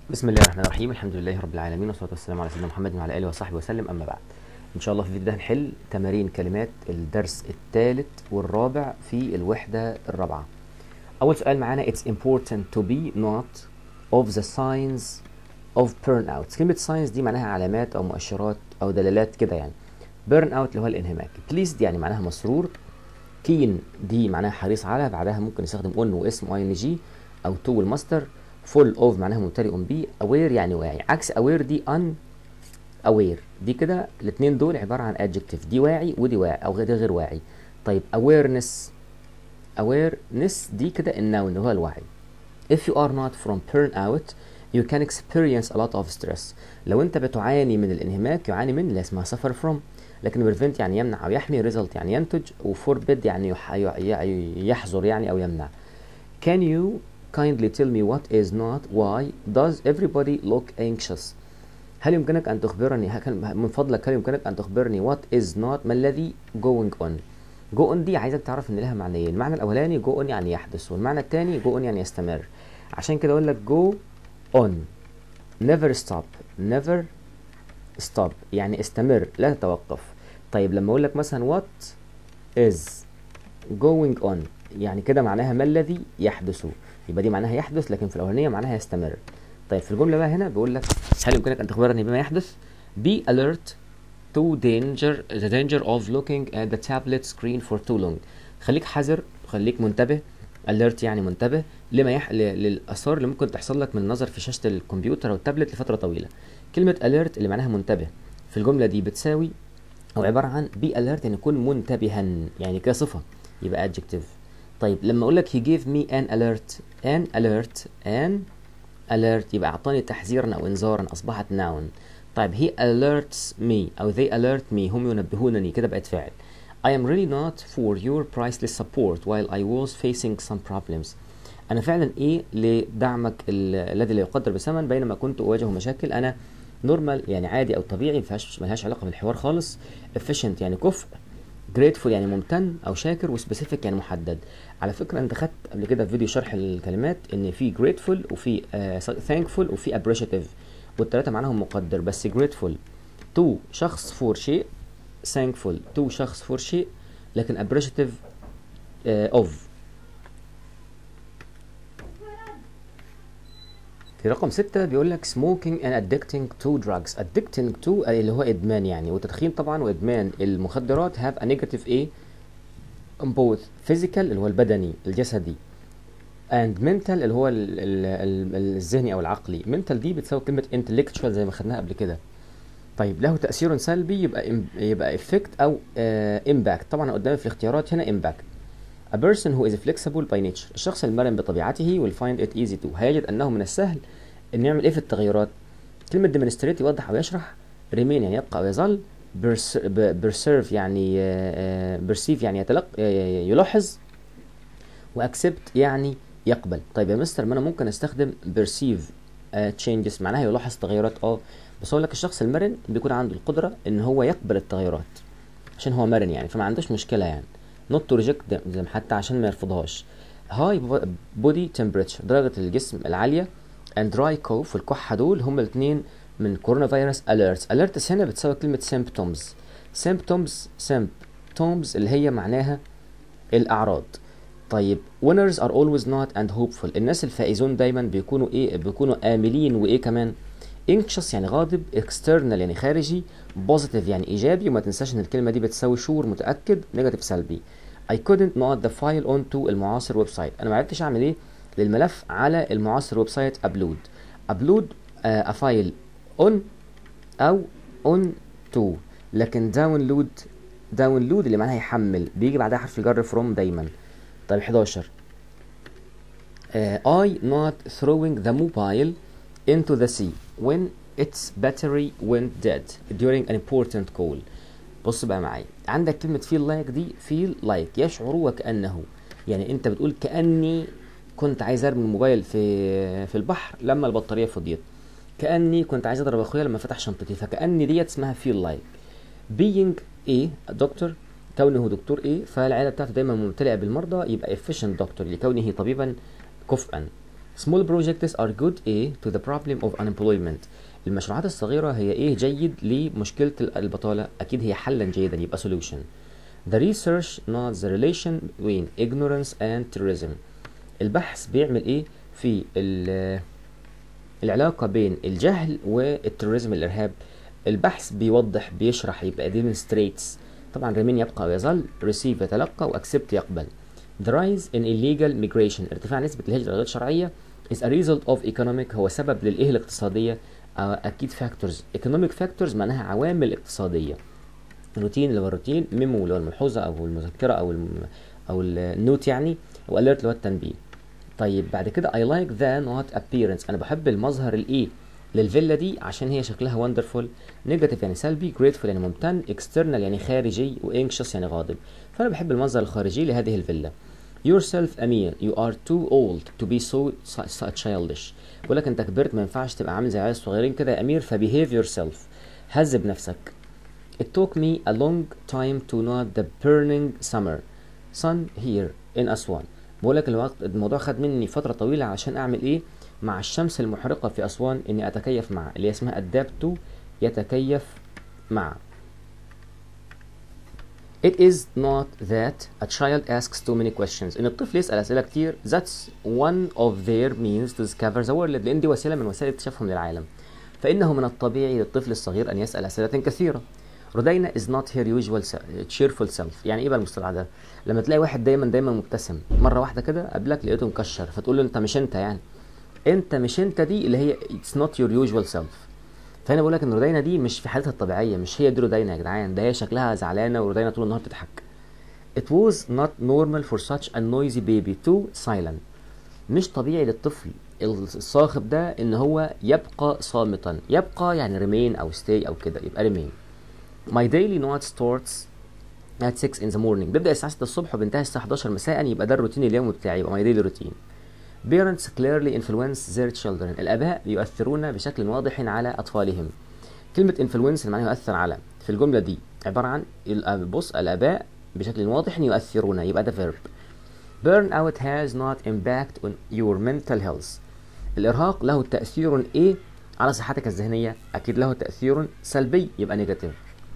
بسم الله الرحمن الرحيم الحمد لله رب العالمين والصلاه والسلام على سيدنا محمد وعلى اله وصحبه وسلم اما بعد ان شاء الله في الفيديو ده هنحل تمارين كلمات الدرس الثالث والرابع في الوحده الرابعه اول سؤال معانا it's important to be not of the signs of burnout كلمه signs دي معناها علامات او مؤشرات او دلالات كده يعني burn out اللي هو الانهماك pleased يعني معناها مسرور كين دي معناها حريص على بعدها ممكن نستخدم on واسم اي ان جي او to والماستر full of معناها ممتلئ بيه aware يعني واعي عكس aware دي un aware دي كده الاثنين دول عباره عن adjective دي واعي ودي واعي او غير غير واعي طيب awareness awareness دي كده النون اللي هو الوعي if you are not from burnout you can experience a lot of stress لو انت بتعاني من الانهماك يعاني من اللي اسمها suffer from لكن prevent يعني يمنع او يحمي result يعني ينتج و forbid يعني يح- ي- يحظر يعني او يمنع can you kindly tell me what is not why does everybody look anxious هل يمكنك أن تخبرني هل- من فضلك هل يمكنك أن تخبرني what is not ما الذي going on go on دي عايزك تعرف إن لها معنيين المعنى الأولاني go on يعني يحدث والمعنى الثاني go on يعني يستمر عشان كده أقول لك go on never stop never stop يعني استمر لا تتوقف طيب لما أقول لك مثلا what is going on يعني كده معناها ما الذي يحدث يبقى دي معناها يحدث لكن في الاولانيه معناها يستمر طيب في الجمله بقى هنا بيقول لك هل يمكنك ان تخبرني بما يحدث be alert to danger the danger of looking at the tablet screen for too long خليك حذر خليك منتبه alert يعني منتبه لما يح... ل... للاثار اللي ممكن تحصل لك من النظر في شاشه الكمبيوتر او التابلت لفتره طويله كلمه alert اللي معناها منتبه في الجمله دي بتساوي او عباره عن be alert يعني يكون منتبها يعني كده صفه يبقى adjective طيب لما اقول لك he gave me an alert an alert an alert يبقى اعطاني تحذيرا او انذارا اصبحت noun طيب he alerts me او they alert me هم ينبهونني كده بقت فاعل I am really not for your priceless support while I was facing some problems انا فعلا ايه لدعمك ال- الذي لا يقدر بثمن بينما كنت اواجه مشاكل انا نورمال يعني عادي او طبيعي ما فيهاش ملهاش علاقه بالحوار خالص efficient يعني كفء grateful يعني ممتن او شاكر وسبيسيفيك يعني محدد على فكره انت خدت قبل كده في فيديو شرح الكلمات ان في grateful وفي uh, thankful وفي appreciative والثلاثه معناهم مقدر بس grateful to شخص for شيء thankful to شخص for شيء لكن appreciative uh, of في رقم ستة بيقول لك smoking and addicting to drugs addicting to اللي هو إدمان يعني والتدخين طبعا وإدمان المخدرات have a negative A on both physical اللي هو البدني الجسدي and mental اللي هو ال ال ال الذهني أو العقلي mental دي بتساوي كلمة intellectual زي ما خدناها قبل كده طيب له تأثير سلبي يبقى im- يبقى effect أو uh, impact طبعا قدامي في الاختيارات هنا impact A person who is flexible by nature الشخص المرن بطبيعته will find it easy to هيجد أنه من السهل أن يعمل إيه في التغيرات كلمة demonstrate يوضح أو يشرح remain يعني يبقى أو يظل perse- ب- perceive يعني آه، آه، perceive يعني يتلق آه، يلاحظ واكسبت يعني يقبل طيب يا مستر ما انا ممكن استخدم perceive آه، changes معناها يلاحظ تغيرات اه بس اقول لك الشخص المرن بيكون عنده القدره ان هو يقبل التغيرات عشان هو مرن يعني فما عندوش مشكله يعني not to reject them زي ما حتى عشان ما يرفضهاش high body temperature درجه الجسم العاليه and dry cough والكحه دول هما الاثنين من كورونا فيروس alerts alerts هنا بتساوي كلمه symptoms symptoms symptoms اللي هي معناها الاعراض طيب winners are always not and hopeful الناس الفائزون دايما بيكونوا ايه بيكونوا آملين وايه كمان anxious يعني غاضب external يعني خارجي positive يعني ايجابي وما تنساش ان الكلمه دي بتساوي شور متاكد negative سلبي I couldn't not the file onto المعاصر ويب سايت انا ما عرفتش اعمل ايه للملف على المعاصر ويب سايت ابلود ابلود a file on او on to لكن داونلود داونلود اللي معناها يحمل بيجي بعدها حرف الجر from دايما طيب 11 uh, I not throwing the mobile into the sea when its battery went dead during an important call بص بقى معايا عندك كلمة feel like دي feel like يشعر وكأنه يعني انت بتقول كأني كنت عايز ارمي الموبايل في في البحر لما البطارية فضيت كأني كنت عايز اضرب اخويا لما فتح شنطتي فكأني ديت اسمها feel like being a دكتور كونه دكتور ايه فالعياده بتاعته دايما ممتلئه بالمرضى يبقى efficient دكتور لكونه طبيبا كفءا small projects are good A to the problem of unemployment المشروعات الصغيرة هي ايه جيد لمشكلة البطالة اكيد هي حلا جيدا يبقى solution The research notes the relation between ignorance and terrorism البحث بيعمل ايه في ال- العلاقة بين الجهل والتروريزم الارهاب البحث بيوضح بيشرح يبقى demonstrates طبعا remain يبقى ويظل receive يتلقى واكسبت يقبل The rise in illegal migration ارتفاع نسبة الهجرة الغير شرعية is a result of economic هو سبب للايه الاقتصادية آه، اكيد factors economic factors معناها عوامل اقتصادية روتين اللي هو الروتين ميمو اللي هو الملحوظة او المذكرة او الم... او النوت يعني واليرت اللي هو التنبيه طيب بعد كده I like the not appearance انا بحب المظهر الايه للفيلا دي عشان هي شكلها wonderful نيجاتيف يعني سلبي grateful يعني ممتن external يعني خارجي وانكشس يعني غاضب فانا بحب المظهر الخارجي لهذه الفيلا yourself أمير you are too old to be so, so, so childish بقول لك انت كبرت ما ينفعش تبقى عامل زي عيال صغيرين كده يا امير فبيهيف yourself هذب نفسك It took me a long time to not the burning summer sun here in Aswan بقول لك الوقت الموضوع خد مني فترة طويلة عشان أعمل إيه مع الشمس المحرقة في أسوان إني أتكيف مع اللي هي اسمها adapt to يتكيف مع It is not that a child asks too many questions إن الطفل يسأل أسئلة كتير that's one of their means to discover the world لأن دي وسيلة من وسائل اكتشافهم للعالم فإنه من الطبيعي للطفل الصغير أن يسأل أسئلة كثيرة رودينا is not her usual se- cheerful self يعني ايه بقى المصطلح ده لما تلاقي واحد دايما دايما مبتسم مره واحده كده قبلك لقيته مكشر فتقول له انت مش انت يعني انت مش انت دي اللي هي it's not your usual self فهنا بقول لك ان رودينا دي مش في حالتها الطبيعيه مش هي دي رودينا يا جدعان ده هي شكلها زعلانه ورودينا طول النهار بتضحك It was not normal for such a noisy baby to silent مش طبيعي للطفل الصاخب ده ان هو يبقى صامتا يبقى يعني remain او stay او كده يبقى remain My daily note starts at 6 in the morning ببدأ الساعة 6 الصبح وبنتهي الساعة 11 مساء يبقى ده الروتين اليومي بتاعي يبقى my daily routine Parents clearly influence their children الآباء يؤثرون بشكل واضح على أطفالهم كلمة influence اللي معناها يؤثر على في الجملة دي عبارة عن الآب- بص الآباء بشكل واضح يؤثرون يبقى ده verb Burnout has not impact on your mental health الإرهاق له تأثير إيه على صحتك الذهنية أكيد له تأثير سلبي يبقى نيجاتيف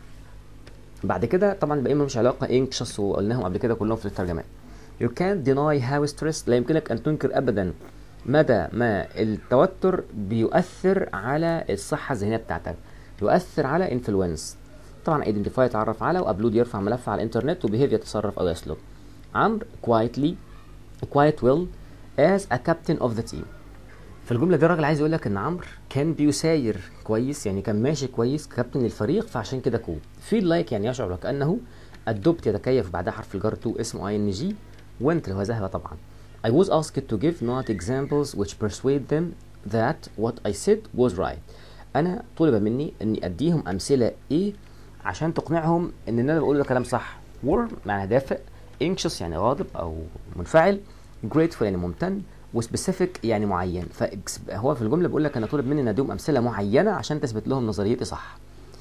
بعد كده طبعا بقى ملوش علاقة انكشس وقلناهم قبل كده كلهم في الترجمات You can't deny how stress لا يمكنك أن تنكر أبدا مدى ما التوتر بيؤثر على الصحة الذهنية بتاعتك يؤثر على influence طبعا identify يتعرف على وابلود يرفع ملف على الانترنت وبيهيف يتصرف أو يسلك عمرو quietly quiet will as a captain of the team في الجملة دي الراجل عايز يقول لك ان عمرو كان بيساير كويس يعني كان ماشي كويس كابتن الفريق فعشان كده كول فيل لايك يعني يشعر وكأنه الدوبت يتكيف بعدها حرف الجر تو اسمه اي ان جي وانت اللي هو ذهب طبعا I was asked to give not examples which persuade them that what I said was right انا طلب مني اني اديهم امثله ايه عشان تقنعهم ان اللي انا بقوله ده كلام صح warm معناها دافئ anxious يعني غاضب او منفعل grateful يعني ممتن وسبيسيفيك يعني معين فهو في الجمله بيقول لك انا طلب مني ان اديهم امثله معينه عشان تثبت لهم نظريتي صح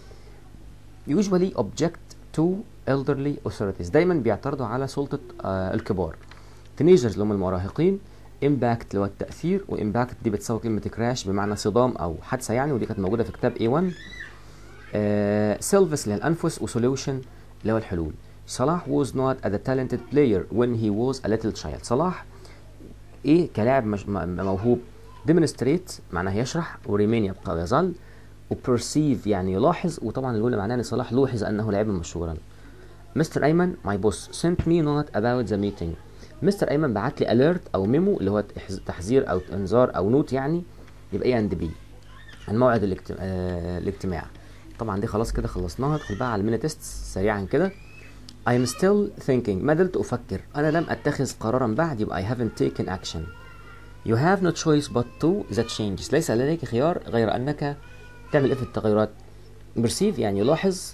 usually object to elderly authorities دايما بيعترضوا على سلطه آه الكبار teenagers اللي هم المراهقين impact اللي هو التاثير وامباكت دي بتساوي كلمه كراش بمعنى صدام او حادثه يعني ودي كانت موجوده في كتاب A1 سيلفس اللي هي الانفس وسوليوشن اللي هو الحلول صلاح was not a talented player when he was a little child صلاح ايه كلاعب مش م- موهوب demonstrate معناه يشرح وريمين يبقى ويظل وبرسيف يعني يلاحظ وطبعا الجمله معناها ان صلاح لوحظ انه لاعبا مشهورا مستر ايمن my boss sent me not about the meeting مستر ايمن بعت لي alert او ميمو اللي هو تحز- تحذير او انذار او نوت يعني يبقى ايه اند بي الموعد الاجت- آه، الاجتماع طبعا دي خلاص كده خلصناها ادخل بقى على الميني تيست سريعا كده I am still thinking ما زلت أفكر أنا لم أتخذ قرارا بعد يبقى I haven't taken action You have no choice but to that changes ليس لديك خيار غير أنك تعمل إيه في التغيرات perceive يعني يلاحظ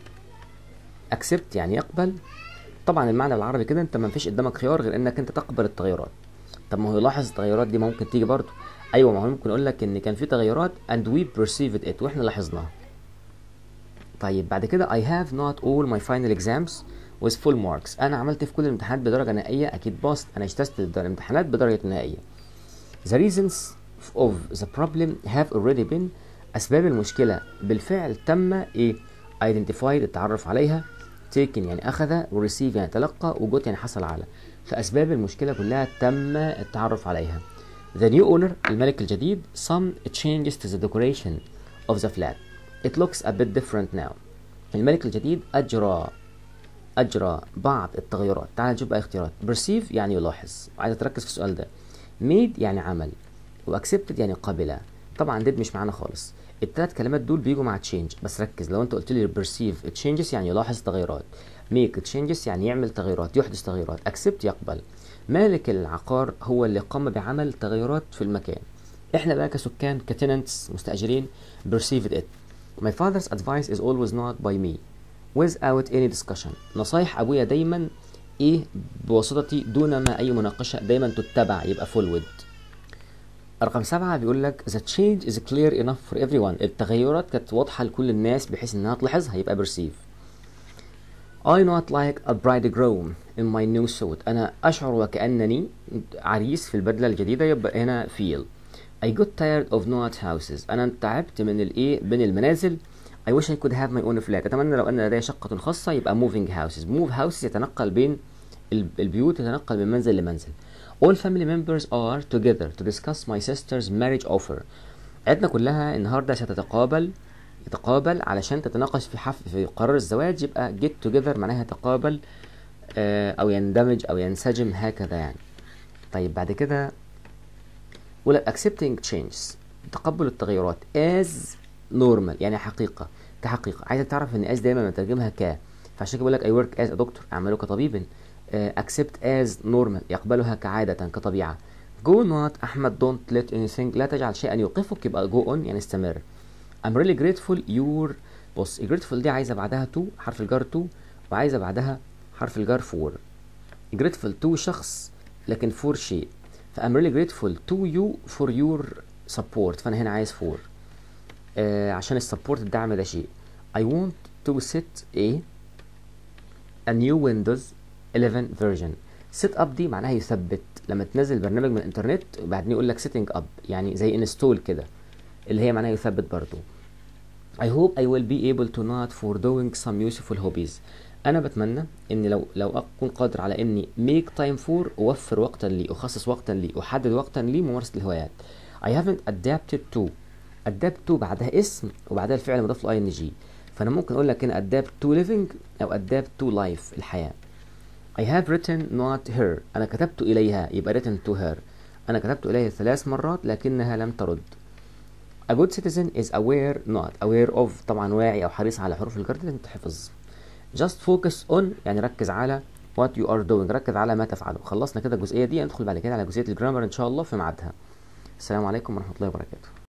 accept يعني يقبل طبعا المعنى بالعربي كده انت ما فيش قدامك خيار غير انك انت تقبل التغيرات طب ما هو يلاحظ التغيرات دي ممكن تيجي برضه ايوه ما هو ممكن اقول لك ان كان في تغيرات and we perceived it واحنا لاحظناها طيب بعد كده I have not all my final exams with full marks أنا عملت في كل الامتحانات بدرجة نهائية أكيد باست أنا اجتزت الامتحانات بدرجة نهائية the reasons of the problem have already been أسباب المشكلة بالفعل تم إيه identified التعرف عليها taken يعني أخذ و receive يعني تلقى و got يعني حصل على فأسباب المشكلة كلها تم التعرف عليها The new owner الملك الجديد some changes to the decoration of the flat it looks a bit different now الملك الجديد أجرى أجرى بعض التغيرات تعال نشوف بقى اختيارات perceive يعني يلاحظ عايز تركز في السؤال ده made يعني عمل و accepted يعني قبل طبعا did مش معانا خالص التلات كلمات دول بيجوا مع change بس ركز لو انت قلت لي perceive changes يعني يلاحظ تغيرات make changes يعني يعمل تغيرات يحدث تغيرات accept يقبل مالك العقار هو اللي قام بعمل تغيرات في المكان احنا بقى كسكان كتننتس مستأجرين perceived it my father's advice is always not by me without any discussion نصايح ابويا دايما ايه بواسطتي دون ما اي مناقشه دايما تتبع يبقى followed رقم سبعة بيقول لك the change is clear enough for everyone التغيرات كانت واضحة لكل الناس بحيث انها تلاحظها يبقى perceive I not like a bridegroom in my new suit أنا أشعر وكأنني عريس في البدلة الجديدة يبقى هنا feel I got tired of not houses أنا تعبت من الإيه بين المنازل I wish I could have my own flat أتمنى لو أن لدي شقة خاصة يبقى moving houses move houses يتنقل بين البيوت يتنقل من منزل لمنزل All family members are together to discuss my sister's marriage offer عيلتنا كلها النهارده ستتقابل يتقابل علشان تتناقش في حفل في قرار الزواج يبقى get together معناها يتقابل آه او يندمج او ينسجم هكذا يعني طيب بعد كده ولا accepting changes تقبل التغيرات as normal يعني حقيقة كحقيقة عايزك تعرف ان as دايما بنترجمها ك فعشان كده بقول لك I work as a doctor اعمله كطبيب uh, accept as normal يقبلها كعادة كطبيعة go not أحمد don't let anything لا تجعل شيئا يوقفك يبقى go on يعني استمر I'm really grateful your بص grateful دي عايزة بعدها to حرف الجر to وعايزة بعدها حرف الجر for grateful to شخص لكن for شيء ف I'm really grateful to you for your support فأنا هنا عايز for آه عشان السبورت الدعم ده شيء I want to set a a new Windows 11 version set up دي معناها يثبت لما تنزل برنامج من الانترنت وبعدين يقول لك setting up يعني زي انستول كده اللي هي معناها يثبت برضو I hope I will be able to not for doing some useful hobbies انا بتمنى ان لو لو اكون قادر على اني make time for اوفر وقتا لي اخصص وقتا لي احدد وقتا لي ممارسه الهوايات I haven't adapted to adapt to بعدها اسم وبعدها الفعل مضاف له ing فانا ممكن اقول لك هنا adapt to living او adapt to life الحياه I have written not her انا كتبت اليها يبقى written to her انا كتبت اليها ثلاث مرات لكنها لم ترد A good citizen is aware not aware of طبعا واعي او حريص على حروف الجر لازم تحفظ just focus on يعني ركز على what you are doing ركز على ما تفعله خلصنا كده الجزئيه دي ندخل بعد كده على جزئيه الجرامر ان شاء الله في ميعادها السلام عليكم ورحمه الله وبركاته